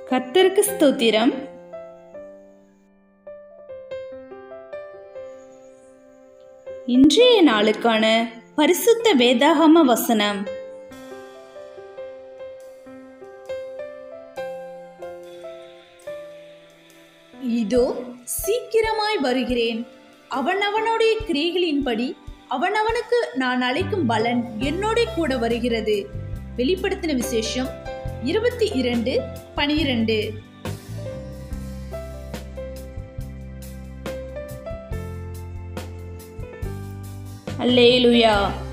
கர்த்தருக்கு ஸ்தோத்திரம் இன்றைய நாளுக்கான பரிசுத்த வேதாகம வசனம் இதோ சீக்கிரமாய் வருகிறேன் அவனவனுடைய கிரியைகளின்படி அவனவனுக்கு நான் அளிக்கும் பலன் என்னோட கூட வருகிறது வெளிப்படுத்தின விசேஷம் இருபத்தி இரண்டு பனிரெண்டு அல்லேலுயா